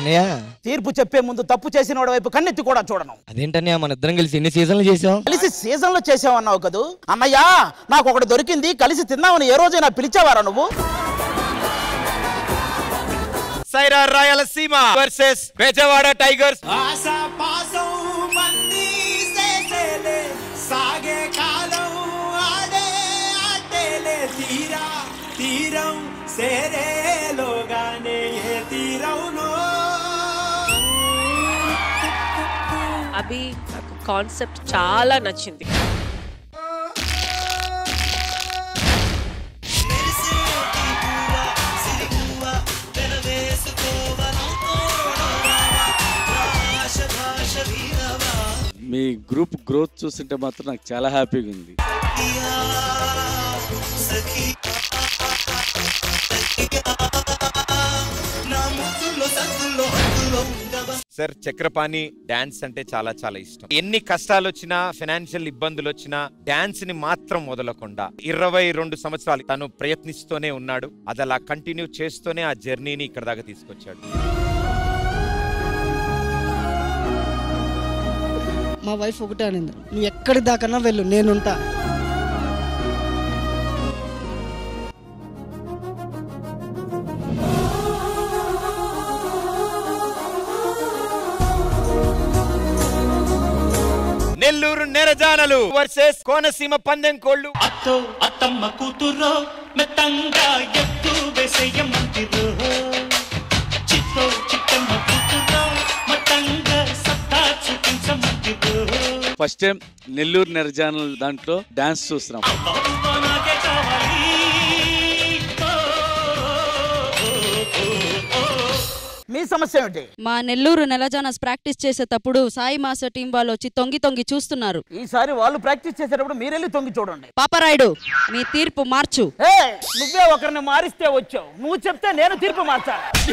అన్నయ్య తీర్పు చెప్పే ముందు తప్పు చేసిన వాడి వైపు కన్నెత్తి కూడా చూడను అదేంటన్నయ్య మన ఇద్దరం కలిసి ఎన్ని సీజన్లు చేసాం కలిసి సీజన్ లో చేసావన్నావు కదూ అన్నయ్యా నాకు ఒకటి దొరికింది కలిసి తిందామని ఏ రోజైనా పిలిచావారా నువ్వు సైరా రాయలసీమ వర్సెస్ బెజవాడ టైగర్స్ ఆశా పాసం మంది చేసేలే సాగే కాలం ఆడే ఆటేలే తీరా తీరం సేరేలోగానే ఏ తీరవునో అభి నాకు కాన్సెప్ట్ చాలా నచ్చింది మీ గ్రూప్ గ్రోత్ చూస్తుంటే మాత్రం నాకు చాలా హ్యాపీగా ఉంది సార్ చక్రపాణి డాన్స్ అంటే చాలా చాలా ఇష్టం ఎన్ని కష్టాలు వచ్చినా ఫైనాన్షియల్ ఇబ్బందులు వచ్చినా డాన్స్ ని మాత్రం వదలకుండా ఇరవై రెండు సంవత్సరాలు తను ప్రయత్నిస్తూనే ఉన్నాడు అది అలా కంటిన్యూ చేస్తూనే ఆ జర్నీని ఇక్కడ దాకా తీసుకొచ్చాడు మా వైఫ్ ఒకటే అనింది నువ్వు ఎక్కడి దాకన్నా వెళ్ళు నేనుంటా నెల్లూరు నెరజానలు వర్సెస్ కోనసీమ పందెం కోళ్ళు అత్తో అత్తమ్మ కూతురో మెత్తంగా ఎత్తు వేసేయమంటిరో చిత్తో చిట్టమ్మ కూతురో మతంగా సత్తా చూపించమంటిరో ఫస్ట్ టైం నెల్లూరు నెరజానల్ దాంట్లో డాన్స్ చూస్తున్నాం బాబువా నాకే కావాలి ఓ, ఓ, ఓ, ఓ, ఓ. మీ సమస్య ఏమిటి మా నెల్లూరు నెలజానస్ ప్రాక్టీస్ చేసేటప్పుడు సాయి మాస్టర్ టీం వాళ్ళు వచ్చి తొంగి తొంగి చూస్తున్నారు ఈసారి వాళ్ళు ప్రాక్టీస్ చేసేటప్పుడు మీరెళ్ళి తొంగి చూడండి పాపరాయుడు మీ తీర్పు మార్చు ఏ నువ్వే ఒకరిని మారిస్తే వచ్చావు నువ్వు చెప్తే నేను తీర్పు మార్చాలి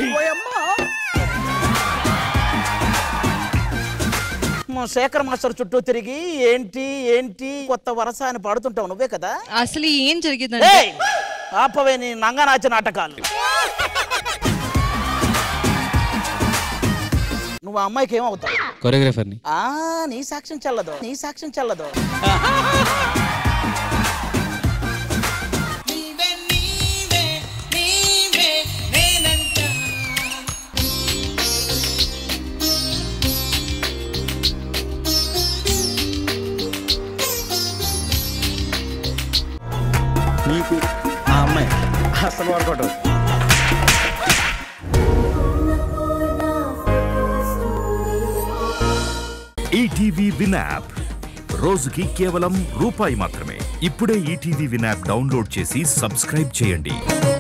మా శేఖర్ మాస్టర్ చుట్టూ తిరిగి ఏంటి ఏంటి కొత్త వరస అని పాడుతుంటావు నువ్వే కదా అసలు ఏం జరిగిందంటే ఏయ్! ఆపవే నీ నంగనాచి నాటకాలు నువ్వు ఆ అమ్మాయికి ఏమవుతావు కొరియోగ్రాఫర్ని ఆ నీ సాక్ష్యం చెల్లదు నీ సాక్ష్యం చెల్లదు నీవే నీవే నీవే నేనంట నీకు ఆ అమ్మాయి అసలు వర్కౌట్ ఈటీవీ విన్ యాప్ రోజుకి కేవలం రూపాయి మాత్రమే ఇప్పుడే ఈటీవీ విన్ యాప్ డౌన్లోడ్ చేసి సబ్స్క్రైబ్ చేయండి